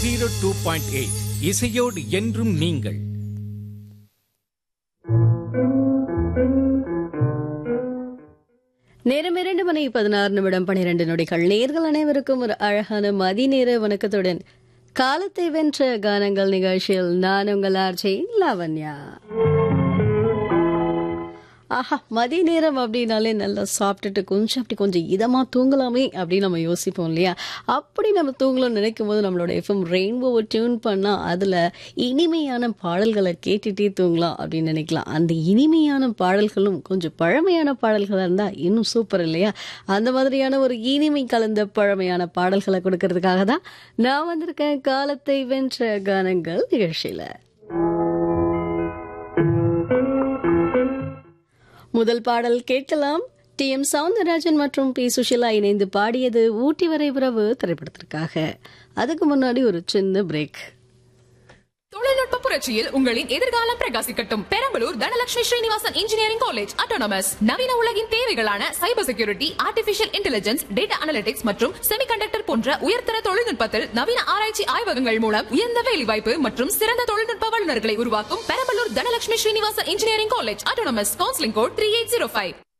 zero two point eight இசையோடு என்றும் நீங்கள் நேரம் இரண்டு மணி பதினாறு நிமிடம் பனிரெண்டு நொடிகள் நேர்கள் அனைவருக்கும் ஒரு அழகான மதிநேர வணக்கத்துடன் காலத்தை வென்ற கானங்கள் நிகழ்ச்சியில் நான் உங்கள் ஆர்ஜே லாவண்யா ஆஹா மதிய நேரம் அப்படின்னாலே நல்லா சாப்பிட்டுட்டு கொஞ்சம் அப்படி கொஞ்சம் இதமாக தூங்கலாமே அப்படின்னு நம்ம யோசிப்போம் இல்லையா அப்படி நம்ம தூங்கலாம்னு நினைக்கும் போது நம்மளோட எஃப்எம் ரெயின்போவை டியூன் பண்ணால் அதில் இனிமையான பாடல்களை கேட்டுட்டே தூங்கலாம் அப்படின்னு நினைக்கலாம் அந்த இனிமையான பாடல்களும் கொஞ்சம் பழமையான பாடல்களாக இருந்தால் இன்னும் சூப்பர் இல்லையா அந்த மாதிரியான ஒரு இனிமை கலந்த பழமையான பாடல்களை கொடுக்கறதுக்காக தான் நான் வந்திருக்கேன் காலத்தை வென்ற கானங்கள் நிகழ்ச்சியில் முதல் பாடல் கேட்கலாம் டி எம் சவுந்தரராஜன் மற்றும் பி சுஷிலா இணைந்து பாடியது ஊட்டி வரை உறவு திரைப்படத்திற்காக அதுக்கு முன்னாடி ஒரு சின்ன பிரேக் தொழில்நுட்ப புரட்சியில் உங்களின் எதிர்காலம் பிரகாசிக்கட்டும் Perambalur Dhanalakshmi Srinivasan engineering college autonomous நவீன உலகின் தேவைகளான cyber security artificial intelligence data analytics மற்றும் செமிகண்டக்டர் போன்ற உயர்தர தொழில்நுட்பத்தில் நவீன ஆராய்ச்சி ஆய்வகங்கள் மூலம் உயர்ந்த வேலைவாய்ப்பு மற்றும் சிறந்த தொழில்நுட்ப வல்லுநர்களை உருவாக்கும் Perambalur Dhanalakshmi Srinivasan engineering college autonomous counselling code three eight zero five